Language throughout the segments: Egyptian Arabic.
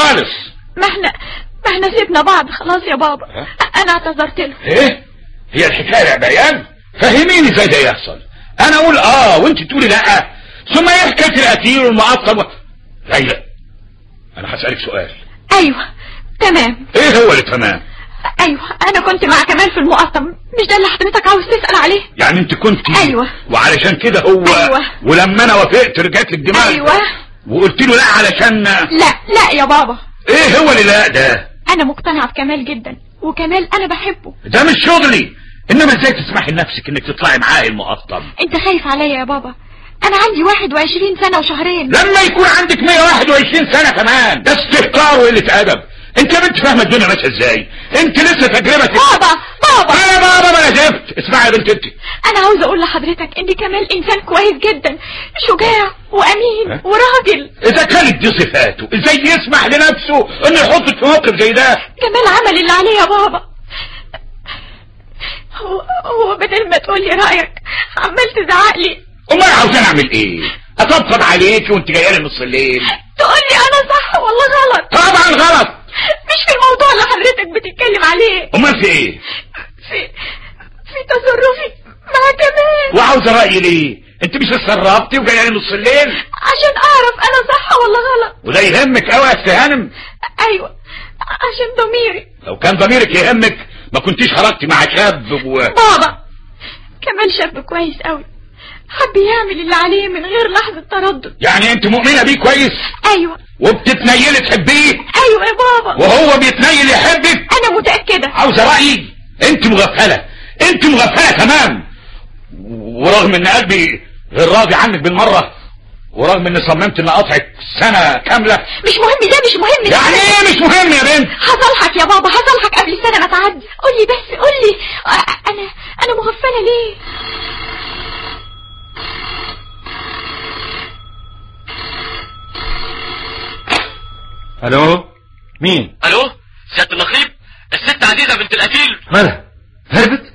خالص ما احنا ما احنا سيبنا بعض خلاص يا بابا ها؟ انا اعتذرت له ايه هي الحكايه يا بيان فهميني ازاي ده يحصل انا اقول اه وانت تقولي لا ثم ايه حكايه القتيل والمعطل و... ليلى انا هسالك سؤال ايوه تمام ايه هو اللي تمام ايوه انا كنت مع كمال في المقطم مش ده اللي حضرتك عاوز تسأل عليه يعني انت كنت أيوة. وعلشان كده هو أيوة. ولما انا وافقت رجعت لك دماغك ايوه وقلت له لا علشان لا لا يا بابا ايه هو اللي لا ده انا مقتنعة بكمال جدا وكمال انا بحبه ده مش شغلي انما ازاي تسمحي لنفسك انك تطلعي معاه المقطم انت خايف عليا يا بابا انا عندي 21 سنة وشهرين لما يكون عندك 121 سنة كمان ده استهتار وقلة ادب انت يا بنت فاهمه الدنيا ماشيه ازاي انت لسه تجربتك بابا بابا انا بابا ما انا زفت اسمعي يا بنت انت انا عاوز اقول لحضرتك ان كمال انسان كويس جدا شجاع وامين ها؟ وراجل اذا كانت دي صفاته ازاي يسمح لنفسه انه يحطك في موقف زي ده كمال عمل اللي عليه يا بابا هو هو بدل ما تقول لي رايك عمال تزعق لي امال عاوزين اعمل ايه اطبطب عليكي وانت جايه لي نص الليل تقول لي انا صح ولا غلط طبعا غلط مش في الموضوع اللي حضرتك بتتكلم عليه امال في ايه في في تصرفي مع كمال وعاوزه رايي ليه انت مش اتسربتي وجايه لي نص الليل عشان اعرف انا صح ولا غلط وده يهمك قوي يا أست هانم ايوه عشان ضميري لو كان ضميرك يهمك ما كنتيش خرجتي مع شاب و... بابا كمال شاب كويس قوي حب يعمل اللي عليه من غير لحظة تردد يعني انت مؤمنه بيه كويس ايوه وبتتنيلي تحبيه ايوه يا بابا وهو بيتنيل يحبك انا متأكدة عاوزه رايي انت مغفله انت مغفله تمام ورغم ان قلبي غير راضي عنك بالمره ورغم اني صممت ان اقطعك سنه كامله مش مهم ده مش مهم ده. يعني ايه مش مهم يا بنت هصالحك يا بابا هصالحك قبل السنة ما تعدي قولي بس قولي أ- انا انا مغفلة ليه الو مين الو سيادة النقيب الست عزيزة بنت القتيل مالها هربت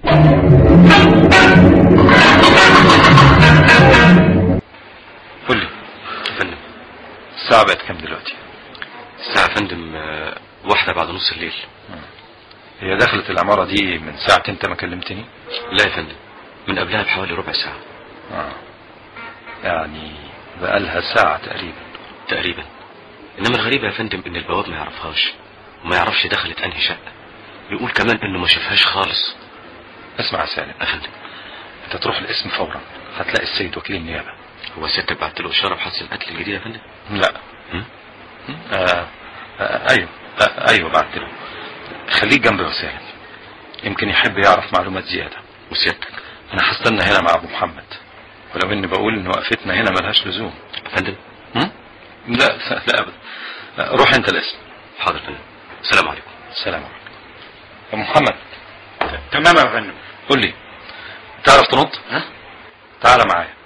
قول لي يا فندم الساعة بقت كام دلوقتي الساعة يا فندم آه، واحدة بعد نص الليل هي دخلت العمارة دي من ساعة انت ما كلمتني لا يا فندم من قبلها بحوالي ربع ساعة آه. يعني بقالها ساعة تقريبا تقريبا انما الغريب يا فندم ان البواب ما يعرفهاش وما يعرفش دخلت انهي شقة يقول كمان انه ما شافهاش خالص اسمع يا سالم يا فندم انت تروح الاسم فورا هتلاقي السيد وكيل النيابة هو سيادتك بعت له اشارة بحادث القتل الجديد يا فندم لا هم؟ آه. آه. ايوه آه. ايوه بعت له خليك جنبي يا سالم يمكن يحب يعرف معلومات زيادة وسيادتك انا هستنى هنا مع ابو محمد ولو اني بقول ان وقفتنا هنا ملهاش لزوم يا فندم هم؟ لا لا, لا ابدا روح انت الاسم حاضر يا فندم السلام عليكم السلام عليكم يا محمد تمام يا فندم قول لي تعرف تنط ها تعال معايا